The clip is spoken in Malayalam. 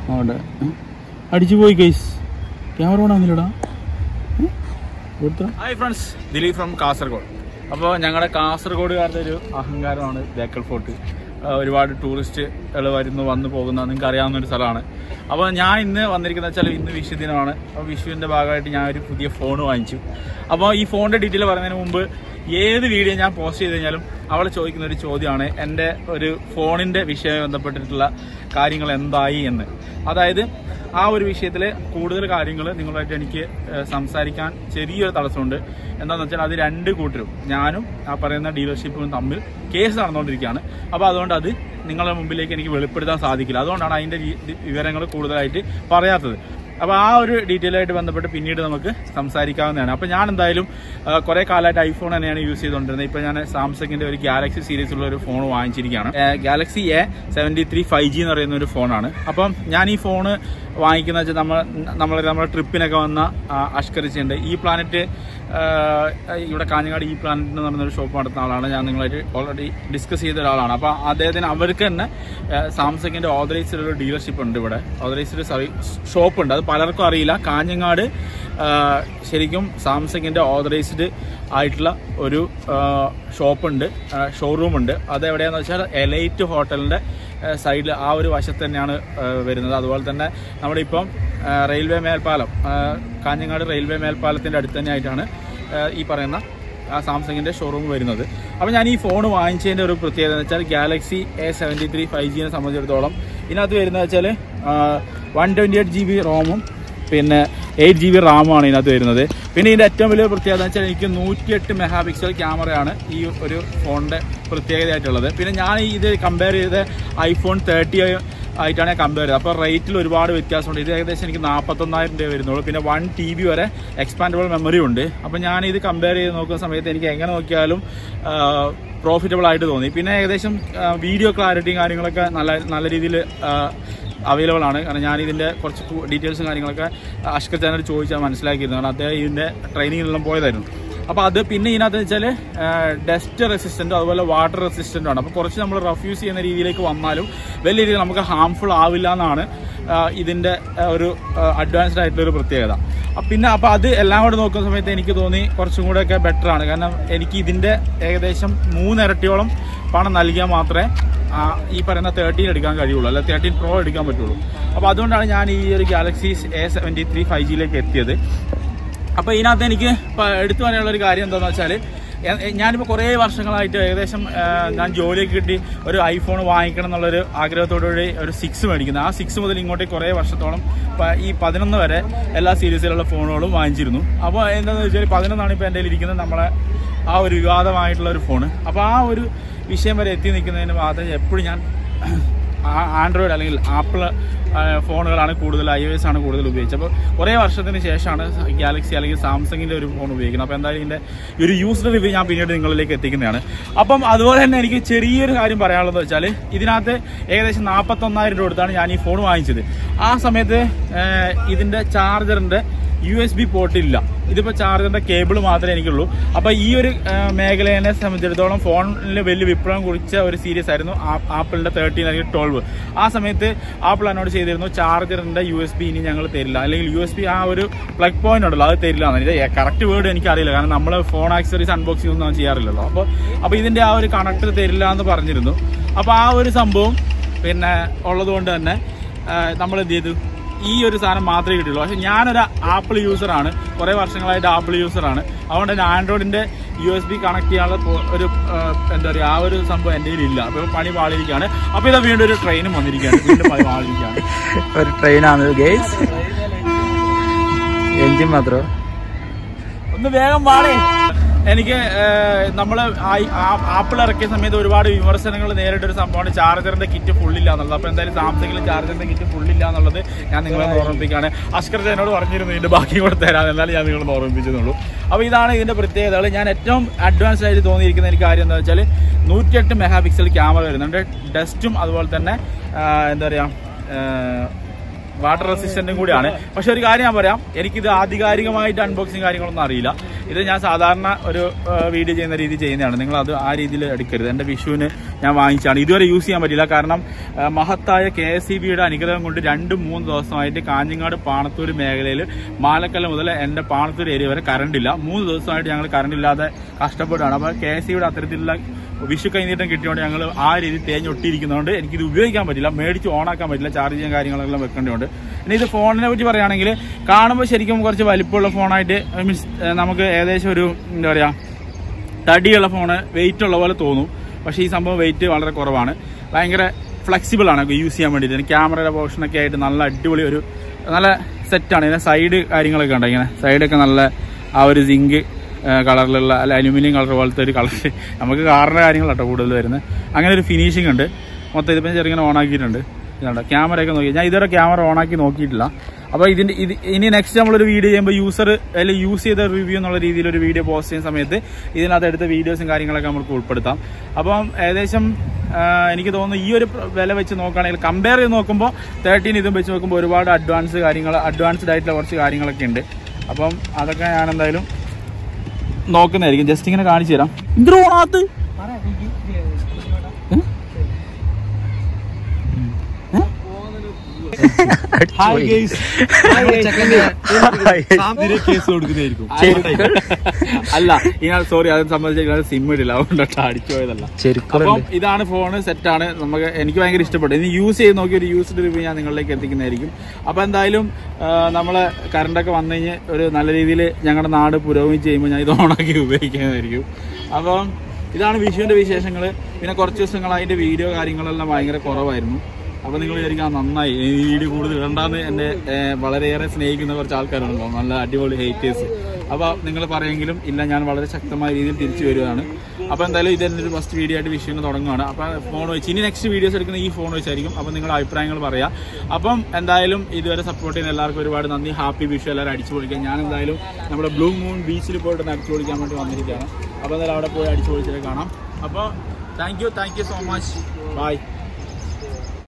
അവിടെ അടിച്ചു പോയി കേസ് ക്യാമറ ഓണാന്നില്ലടാ hi friends Dileep from Kasaragod അപ്പോൾ ഞങ്ങളുടെ കാസർഗോഡുകാരുടെ ഒരു അഹങ്കാരമാണ് ബേക്കൽ ഫോർട്ട് ആ, ഒരുപാട് ടൂറിസ്റ്റുകൾ വരുന്നു വന്നു പോകുന്ന നിങ്ങൾക്ക് അറിയാവുന്ന ഒരു സ്ഥലമാണ് അപ്പോൾ ഞാൻ ഇന്ന് വന്നിരിക്കുന്നത് വെച്ചാൽ ഇന്ന് വിഷു ദിനമാണ് അപ്പോൾ വിഷുവിൻ്റെ ഭാഗമായിട്ട് ഞാൻ ഒരു പുതിയ ഫോൺ വാങ്ങിച്ചു അപ്പോൾ ഈ ഫോണിൻ്റെ ഡീറ്റെയിൽ പറയുന്നതിന് മുമ്പ് ഏത് വീഡിയോ ഞാൻ പോസ്റ്റ് ചെയ്ത് കഴിഞ്ഞാലും അവൾ ചോദിക്കുന്ന ഒരു ചോദ്യമാണ് എൻ്റെ ഒരു ഫോണിൻ്റെ വിഷയവുമായി ബന്ധപ്പെട്ടിട്ടുള്ള കാര്യങ്ങൾ എന്തായി എന്ന് അതായത് ആ ഒരു വിഷയത്തിൽ കൂടുതൽ കാര്യങ്ങൾ നിങ്ങളുമായിട്ട് എനിക്ക് ഏഹ്, സംസാരിക്കാൻ ചെറിയൊരു തടസ്സമുണ്ട് എന്താണെന്ന് വെച്ചാൽ അത് രണ്ട് കൂട്ടരും ഞാനും ആ പറയുന്ന ഡീലർഷിപ്പും തമ്മിൽ കേസ് നടന്നുകൊണ്ടിരിക്കുകയാണ് അപ്പോൾ അതുകൊണ്ട് അത് നിങ്ങളുടെ മുമ്പിലേക്ക് എനിക്ക് വെളിപ്പെടുത്താൻ സാധിക്കില്ല അതുകൊണ്ടാണ് അതിൻ്റെ വിവരങ്ങൾ കൂടുതലായിട്ട് പറയാത്തത് അപ്പോൾ ആ ഒരു ഡീറ്റെയിൽ ആയിട്ട് ബന്ധപ്പെട്ട് പിന്നീട് നമുക്ക് സംസാരിക്കാവുന്നതാണ് അപ്പോൾ ഞാൻ എന്തായാലും ആ, കുറേ കാലമായിട്ട് ഐഫോൺ തന്നെയാണ് യൂസ് ചെയ്തുകൊണ്ടിരുന്നത് ഇപ്പോൾ ഞാൻ സാംസങ്ങിൻ്റെ ഒരു ഗാലക്സി സീരീസിലുള്ള ഒരു ഫോൺ വാങ്ങിച്ചിരിക്കുകയാണ് Galaxy A seventy three five G എന്ന് പറയുന്ന ഒരു ഫോണാണ് അപ്പം ഞാൻ ഈ ഫോണ് വാങ്ങിക്കുന്ന വെച്ചാൽ നമ്മൾ നമ്മൾ നമ്മുടെ ട്രിപ്പിനൊക്കെ വന്ന ആ, അഷ്കരിച്ചുണ്ട് ഈ പ്ലാനറ്റ് ഇവിടെ കാഞ്ഞങ്ങാട് ഈ പ്ലാനറ്റ് എന്ന് പറയുന്ന ഒരു ഷോപ്പ് നടത്തുന്ന ആളാണ് ഞാൻ നിങ്ങളായിട്ട് ഓൾറെഡി ഡിസ്കസ് ചെയ്ത ഒരാളാണ് അപ്പോൾ അദ്ദേഹത്തിന് അവർക്ക് തന്നെ സാംസങ്ങിൻ്റെ ഓതറൈസ്ഡ് ഒരു ഡീലർഷിപ്പ് ഉണ്ട് ഇവിടെ ഓതറൈസ്ഡ് സർവീസ് ഷോപ്പ് ഉണ്ട് അത് പലർക്കും അറിയില്ല കാഞ്ഞങ്ങാട് ആ, ശരിക്കും സാംസങ്ങിൻ്റെ ഓതറൈസ്ഡ് ആയിട്ടുള്ള ഒരു ഷോപ്പുണ്ട് ഷോറൂം ഉണ്ട് അത് എവിടെയാണെന്ന് വെച്ചാൽ എലൈറ്റ് ഹോട്ടലിൻ്റെ സൈഡിൽ ആ ഒരു വശത്ത് തന്നെയാണ് ആ, വരുന്നത് അതുപോലെ തന്നെ നമ്മുടെ ഇപ്പം ആ, റെയിൽവേ മേൽപ്പാലം ആ, കാഞ്ഞങ്ങാട് റെയിൽവേ മേൽപ്പാലത്തിൻ്റെ അടുത്ത് തന്നെയായിട്ടാണ് ആ, ഈ പറയുന്ന ആ സാംസങ്ങിൻ്റെ ഷോറൂം വരുന്നത് അപ്പോൾ ഞാൻ ഈ ഫോൺ വാങ്ങിച്ചതിൻ്റെ ഒരു പ്രത്യേകത എന്ന് വെച്ചാൽ Galaxy A seventy three five ജിനെ സംബന്ധിച്ചിടത്തോളം ഇതിനകത്ത് വരുന്നത് വെച്ചാൽ one twenty eight G B റോമും പിന്നെ എയ്റ്റ് ജി ബി റാമാണ് ഇതിനകത്ത് വരുന്നത് പിന്നെ ഇതിൻ്റെ ഏറ്റവും വലിയ പ്രത്യേകത എന്ന് വെച്ചാൽ എനിക്ക് നൂറ്റിയെട്ട് മെഗാ പിക്സൽ ക്യാമറയാണ് ഈ ഒരു ഫോണിൻ്റെ പ്രത്യേകതയായിട്ടുള്ളത് പിന്നെ ഞാൻ ഇത് കമ്പയർ ചെയ്ത് ഐഫോൺ തേർട്ടി ആയിട്ടാണ് ഞാൻ കമ്പയർ ചെയ്തത് അപ്പോൾ റേറ്റിൽ ഒരുപാട് വ്യത്യാസമുണ്ട് ഇത് ഏകദേശം എനിക്ക് നാൽപ്പത്തൊന്നായിരം രൂപ വരുന്നുള്ളൂ പിന്നെ വൺ ടി ബി വരെ എക്സ്പാൻഡബിൾ മെമ്മറി ഉണ്ട് അപ്പോൾ ഞാൻ ഇത് കമ്പയർ ചെയ്ത് നോക്കുന്ന സമയത്ത് എനിക്ക് എങ്ങനെ നോക്കിയാലും പ്രോഫിറ്റബിൾ ആയിട്ട് തോന്നി പിന്നെ ഏകദേശം വീഡിയോ ക്ലാരിറ്റിയും കാര്യങ്ങളൊക്കെ നല്ല നല്ല രീതിയിൽ അവൈലബിൾ ആണ് കാരണം ഞാൻ ഇതിൻ്റെ കുറച്ച് ഡീറ്റെയിൽസും കാര്യങ്ങളൊക്കെ അഷ്കർ ചാനൽ ചോദിച്ചാൽ മനസ്സിലാക്കിയിരുന്നു കാരണം അദ്ദേഹം ഇതിൻ്റെ ട്രെയിനിങ്ങിലെല്ലാം പോയതായിരുന്നു അപ്പോൾ അത് പിന്നെ ഇതിനകത്ത് വെച്ചാൽ ഡസ്റ്റ് റെസിസ്റ്റൻറ്റും അതുപോലെ വാട്ടർ റെസിസ്റ്റൻറ്റും ആണ് അപ്പോൾ കുറച്ച് നമ്മൾ റഫ്യൂസ് ചെയ്യുന്ന രീതിയിലേക്ക് വന്നാലും വലിയ രീതിയിൽ നമുക്ക് ഹാംഫുൾ ആവില്ല എന്നാണ് ആ, ഇതിൻ്റെ ആ, ഒരു അഡ്വാൻസ്ഡ് ആയിട്ടുള്ള ഒരു പ്രത്യേകത അപ്പൊ പിന്നെ അപ്പോൾ അത് എല്ലാം കൂടെ നോക്കുന്ന സമയത്ത് എനിക്ക് തോന്നി കുറച്ചും കൂടെയൊക്കെ ബെറ്റർ ആണ് കാരണം എനിക്ക് ഇതിൻ്റെ ഏകദേശം മൂന്നിരട്ടിയോളം പണം നൽകിയാൽ മാത്രമേ ആ, ഈ പറയുന്ന തേർട്ടീൻ എടുക്കാൻ കഴിയുള്ളൂ അല്ല തേർട്ടീൻ പ്രോ എടുക്കാൻ പറ്റുള്ളൂ അപ്പോൾ അതുകൊണ്ടാണ് ഞാൻ ഈ ഒരു Galaxy A seventy three five ജിയിലേക്ക് എത്തിയത് അപ്പോൾ ഇതിനകത്ത് എനിക്ക് ഇപ്പൊ എടുത്തു പറയാനുള്ള ഒരു കാര്യം എന്താണെന്ന് വെച്ചാൽ ഞാനിപ്പോൾ കുറേ വർഷങ്ങളായിട്ട് ഏകദേശം ആ, ഞാൻ ജോലിയൊക്കെ കിട്ടി ഒരു ഐഫോൺ വാങ്ങിക്കണം എന്നുള്ളൊരു ആഗ്രഹത്തോടുകൂടി ഒരു സിക്സ് മേടിക്കുന്നത് ആ സിക്സ് മുതൽ ഇങ്ങോട്ടേക്ക് കുറേ വർഷത്തോളം പ- ഈ പതിനൊന്ന് വരെ എല്ലാ സീരീസിലുള്ള ഫോണുകളും വാങ്ങിച്ചിരുന്നു അപ്പോൾ എന്താണെന്ന് വെച്ചാൽ പതിനൊന്നാണ് ഇപ്പോൾ എൻ്റെ കയ്യിൽ ഇരിക്കുന്നത് നമ്മളെ ആ ഒരു വിവാദമായിട്ടുള്ള ഒരു ഫോണ് അപ്പോൾ ആ ഒരു വിഷയം വരെ എത്തി നിൽക്കുന്നതിന് മാത്രമേ എപ്പോഴും ഞാൻ ആ- ആൻഡ്രോയിഡ് അല്ലെങ്കിൽ ആപ്പിൾ ആ, ഫോണുകളാണ് കൂടുതൽ ഐ എസ് ആണ് കൂടുതൽ ഉപയോഗിച്ചത് അപ്പോൾ കുറേ വർഷത്തിന് ശേഷമാണ് ഗാലക്സി അല്ലെങ്കിൽ സാംസങ്ങിൻ്റെ ഒരു ഫോൺ ഉപയോഗിക്കുന്നത് അപ്പോൾ എന്തായാലും ഇതിൻ്റെ ഈ ഒരു യൂസ്ഡ് റിവ്യൂ ഞാൻ പിന്നീട് നിങ്ങളിലേക്ക് എത്തിക്കുന്നതാണ് അപ്പം അതുപോലെ തന്നെ എനിക്ക് ചെറിയൊരു കാര്യം പറയാനുള്ളത് വെച്ചാൽ ഇതിനകത്ത് ഏകദേശം നാൽപ്പത്തൊന്നായിരം രൂപ കൊടുത്താണ് ഞാൻ ഈ ഫോൺ വാങ്ങിച്ചത് ആ സമയത്ത് ഏഹ്, ഇതിൻ്റെ ചാർജറിൻ്റെ യു എസ് ബി പോർട്ട് ഇല്ല ഇതിപ്പോൾ ചാർജറിന്റെ കേബിൾ മാത്രമേ എനിക്കുള്ളൂ അപ്പോൾ ഈ ഒരു ആ, മേഖലയെ സംബന്ധിച്ചിടത്തോളം ഫോണിൽ വലിയ വിപ്ലവം കുറിച്ച ഒരു സീരീസ് ആയിരുന്നു ആ- ആപ്പിളിന്റെ തേർട്ടീൻ അല്ലെങ്കിൽ ട്വൽവ് ആ സമയത്ത് ആപ്പിൾ എന്നോട് ചെയ്തിരുന്നു ചാർജറിന്റെ യു എസ് ബി ഇനി ഞങ്ങൾ തരില്ല അല്ലെങ്കിൽ യു എസ് ബി ആ ഒരു പ്ലഗ് പോയിന്റ് ഉണ്ടല്ലോ അത് തരില്ല എന്ന് ഇത് കറക്റ്റ് വേർഡ് എനിക്കറിയില്ല കാരണം നമ്മൾ ഫോൺ ആക്സറീസ് അൺബോക്സിംഗ് ഒന്നും ചെയ്യാറില്ലല്ലോ അപ്പോൾ അപ്പോൾ ഇതിന്റെ ആ ഒരു കണക്ടർ തരില്ല എന്ന് പറഞ്ഞിരുന്നു അപ്പോൾ ആ ഒരു സംഭവം പിന്നെ ഉള്ളത് കൊണ്ട് തന്നെ നമ്മൾ എന്ത് ചെയ്തു ഈ ഒരു സാധനം മാത്രമേ കിട്ടുള്ളൂ പക്ഷെ ഞാനൊരു ആപ്പിൾ യൂസറാണ് കുറേ വർഷങ്ങളായിട്ട് ആപ്പിൾ യൂസറാണ് അതുകൊണ്ട് തന്നെ ആൻഡ്രോയിഡിന്റെ യു എസ് ബി കണക്ട് ചെയ്യാനുള്ള പോ- ഒരു ആ, എന്താ പറയുക ആ ഒരു സംഭവം എൻ്റെ കയ്യിലില്ല അപ്പോൾ പണി പാളിയിരിക്കുകയാണ് അപ്പോൾ ഇതാ വീണ്ടും ഒരു ട്രെയിനും വന്നിരിക്കുകയാണ് വീണ്ടും പണി പാളിയിരിക്കുകയാണ് ഒരു ട്രെയിനാണ് ഗേസ് എഞ്ചിൻ മാത്രം ഒന്ന് വേഗം പാളേ എനിക്ക് നമ്മൾ ആപ്പിൾ ഇറക്കിയ സമയത്ത് ഒരുപാട് വിമർശനങ്ങൾ നേരിട്ടൊരു സംഭവമാണ് ചാർജറിന്റെ കിറ്റ് ഫുള്ളില്ല എന്നുള്ളത് അപ്പോൾ എന്തായാലും സാംസങ്ങിൽ ചാർജറിന്റെ കിറ്റ് ഫുള്ളില്ല എന്നുള്ളത് ഞാൻ നിങ്ങളെ ഓർമ്മിപ്പിക്കുകയാണ് അഷ്കർ എന്നോട് പറഞ്ഞിരുന്നു ഇതിന്റെ ബാക്കി കൂടെ തരാം എന്നാലും ഞാൻ നിങ്ങളെ ഓർമ്മിപ്പിച്ചതുള്ളൂ അപ്പോൾ ഇതാണ് ഇതിന്റെ പ്രത്യേകതകൾ ഞാൻ ഏറ്റവും അഡ്വാൻസ് ആയിട്ട് തോന്നിയിരിക്കുന്ന എനിക്ക് കാര്യം എന്താ വെച്ചാൽ നൂറ്റിയെട്ട് മെഗാ പിക്സൽ ക്യാമറ വരുന്നുണ്ട് ഡസ്റ്റും അതുപോലെ തന്നെ ആ, എന്താ പറയുക വാട്ടർ റെസിസ്റ്റന്റും കൂടിയാണ് പക്ഷെ ഒരു കാര്യം ഞാൻ പറയാം എനിക്കിത് ആധികാരികമായിട്ട് അൺബോക്സിങ് കാര്യങ്ങളൊന്നും അറിയില്ല ഇത് ഞാൻ സാധാരണ ഒരു വീഡിയോ ചെയ്യുന്ന രീതി ചെയ്യുന്നതാണ് നിങ്ങൾ അത് ആ രീതിയിൽ എടുക്കരുത് എൻ്റെ വിഷുവിന് ഞാൻ വാങ്ങിച്ചാണ് ഇതുവരെ യൂസ് ചെയ്യാൻ പറ്റില്ല കാരണം ആ, മഹത്തായ കെ എസ് സി ബിയുടെ അനുഗ്രഹം കൊണ്ട് രണ്ട് മൂന്ന് ദിവസമായിട്ട് കാഞ്ഞങ്ങാട് പാണത്തൂർ മേഖലയിൽ മാലക്കല്ല മുതൽ എൻ്റെ പാണത്തൂർ ഏരിയ വരെ കറണ്ട് ഇല്ല മൂന്ന് ദിവസമായിട്ട് ഞങ്ങൾ കറണ്ട് ഇല്ലാതെ കഷ്ടപ്പെടുകയാണ് അപ്പോൾ കെ എസ് സിയുടെ അത്തരത്തിലുള്ള വിഷു കൈനീട്ടം കിട്ടിയോണ്ട് ഞങ്ങൾ ആ രീതി തേഞ്ഞൊട്ടിയിരിക്കുന്നതുകൊണ്ട് എനിക്കിത് ഉപയോഗിക്കാൻ പറ്റില്ല മേടിച്ച് ഓണാക്കാൻ പറ്റില്ല ചാർജ് ചെയ്യാൻ കാര്യങ്ങളെല്ലാം വെക്കേണ്ടതുണ്ട് ഇനി ഇത് ഫോണിനെ പറ്റി പറയുകയാണെങ്കിൽ കാണുമ്പോൾ ശരിക്കും കുറച്ച് വലിപ്പമുള്ള ഫോണായിട്ട് മീൻസ് നമുക്ക് ഏകദേശം ഒരു എന്താ പറയുക തടിയുള്ള ഫോണ് വെയിറ്റ് ഉള്ള പോലെ തോന്നും പക്ഷേ ഈ സംഭവം വെയിറ്റ് വളരെ കുറവാണ് ഭയങ്കര ഫ്ലെക്സിബിൾ ആണ് യൂസ് ചെയ്യാൻ വേണ്ടിയിട്ട് ക്യാമറയുടെ പോർഷനൊക്കെ ആയിട്ട് നല്ല അടിപൊളി ഒരു നല്ല സെറ്റാണ് ഇതിന്റെ സൈഡ് കാര്യങ്ങളൊക്കെ ഉണ്ട് ഇങ്ങനെ സൈഡൊക്കെ നല്ല ആ ഒരു സിങ്ക് കളറിലുള്ള അല്ല അലുമിനിയം കളർ പോലത്തെ ഒരു കളർ നമുക്ക് കാറിൻ്റെ കാര്യങ്ങളാട്ടോ കൂടുതൽ വരുന്നത് അങ്ങനെ ഒരു ഫിനിഷിംഗ് ഉണ്ട് മൊത്തം ഇതിപ്പോൾ ചെറുങ്ങനെ ഓൺ ആക്കിയിട്ടുണ്ട് ഇതുണ്ട് ക്യാമറയൊക്കെ നോക്കി ഞാൻ ഇതുവരെ ക്യാമറ ഓൺ ആക്കി നോക്കിയിട്ടില്ല അപ്പോൾ ഇതിന്റെ ഇത് ഇനി നെക്സ്റ്റ് നമ്മളൊരു വീഡിയോ ചെയ്യുമ്പോൾ യൂസർ അല്ലെങ്കിൽ യൂസ് ചെയ്ത റിവ്യൂ എന്നുള്ള രീതിയിൽ ഒരു വീഡിയോ പോസ്റ്റ് ചെയ്യുന്ന സമയത്ത് ഇതിനകത്ത് എടുത്ത വീഡിയോസും കാര്യങ്ങളൊക്കെ നമുക്ക് ഉൾപ്പെടുത്താം അപ്പം ഏകദേശം ആ, എനിക്ക് തോന്നുന്നു ഈ ഒരു പ്ര- വില വെച്ച് നോക്കുകയാണെങ്കിൽ കമ്പയർ ചെയ്ത് നോക്കുമ്പോൾ തേർട്ടീൻ ഇതും വെച്ച് നോക്കുമ്പോൾ ഒരുപാട് അഡ്വാൻസ് കാര്യങ്ങൾ അഡ്വാൻസ്ഡ് ആയിട്ടുള്ള കുറച്ച് കാര്യങ്ങളൊക്കെ ഉണ്ട് അപ്പം അതൊക്കെ ഞാൻ എന്തായാലും നോക്കുന്നതായിരിക്കും ജസ്റ്റ് ഇങ്ങനെ കാണിച്ചു തരാം ഇന്ദ്രോണാത്ത് ഹായ് ഗൈസ് കേസ് കൊടുക്കുന്നതായിരിക്കും അല്ല ഞാൻ സോറി അത് സംബന്ധിച്ച് സിം ഇടില്ല അതുകൊണ്ടാണ് അടിച്ചു പോയതല്ല അപ്പം ഇതാണ് ഫോണ് സെറ്റാണ് നമുക്ക് എനിക്ക് ഭയങ്കര ഇഷ്ടപ്പെട്ടു ഇനി യൂസ് ചെയ്ത് നോക്കി ഒരു യൂസ്ഡ് റിവ്യൂ ഞാൻ നിങ്ങളിലേക്ക് എത്തിക്കുന്നതായിരിക്കും അപ്പൊ എന്തായാലും ആ, നമ്മളെ കറണ്ടൊക്കെ വന്നു കഴിഞ്ഞ് ഒരു നല്ല രീതിയിൽ ഞങ്ങളുടെ നാട് പുരോഗമിച്ച് ചെയ്യുമ്പോൾ ഞാൻ ഇത് ഓണാക്കി ഉപയോഗിക്കുന്നതായിരിക്കും അപ്പം ഇതാണ് വിഷുവിന്റെ വിശേഷങ്ങൾ പിന്നെ കുറച്ച് ദിവസങ്ങൾ അതിന്റെ വീഡിയോ കാര്യങ്ങളെല്ലാം ഭയങ്കര കുറവായിരുന്നു അപ്പൊ നിങ്ങൾ വിചാരിക്കും ആ നന്നായി ഈ വീഡിയോ കൂടുതൽ ഇടണ്ടാന്ന് എന്നെ ഏഹ്, വളരെയേറെ സ്നേഹിക്കുന്ന കുറച്ച് ആൾക്കാരുണ്ടല്ലോ നല്ല അടിപൊളി ഹേറ്റേഴ്സ് അപ്പൊ നിങ്ങൾ പറയെങ്കിലും ഇല്ല ഞാൻ വളരെ ശക്തമായ രീതിയിൽ തിരിച്ചു വരുവാണ് അപ്പൊ എന്തായാലും ഇത് എൻ്റെ ഒരു ഫസ്റ്റ് വീഡിയോ ആയിട്ട് വിഷുവിന് തുടങ്ങുകയാണ് അപ്പൊ ഫോൺ വെച്ച് ഇനി നെക്സ്റ്റ് വീഡിയോസ് എടുക്കുന്ന ഈ ഫോൺ വെച്ചായിരിക്കും അപ്പൊ നിങ്ങളുടെ അഭിപ്രായങ്ങൾ പറയാം അപ്പം എന്തായാലും ഇതുവരെ സപ്പോർട്ട് ചെയ്യുന്ന എല്ലാവർക്കും ഒരുപാട് നന്ദി ഹാപ്പി വിഷു എല്ലാവരും അടിച്ചു പൊളിക്കാം ഞാൻ എന്തായാലും നമ്മുടെ ബ്ലൂ മൂൺ ബീച്ചിൽ പോയിട്ട് ഒന്ന് അടിച്ചു പൊളിക്കാൻ വേണ്ടി വന്നിരിക്കുകയാണ് അപ്പൊ എന്തായാലും അവിടെ പോയി അടിച്ചു പൊളിച്ചിട്ട് കാണാം അപ്പോൾ thank you thank you so much by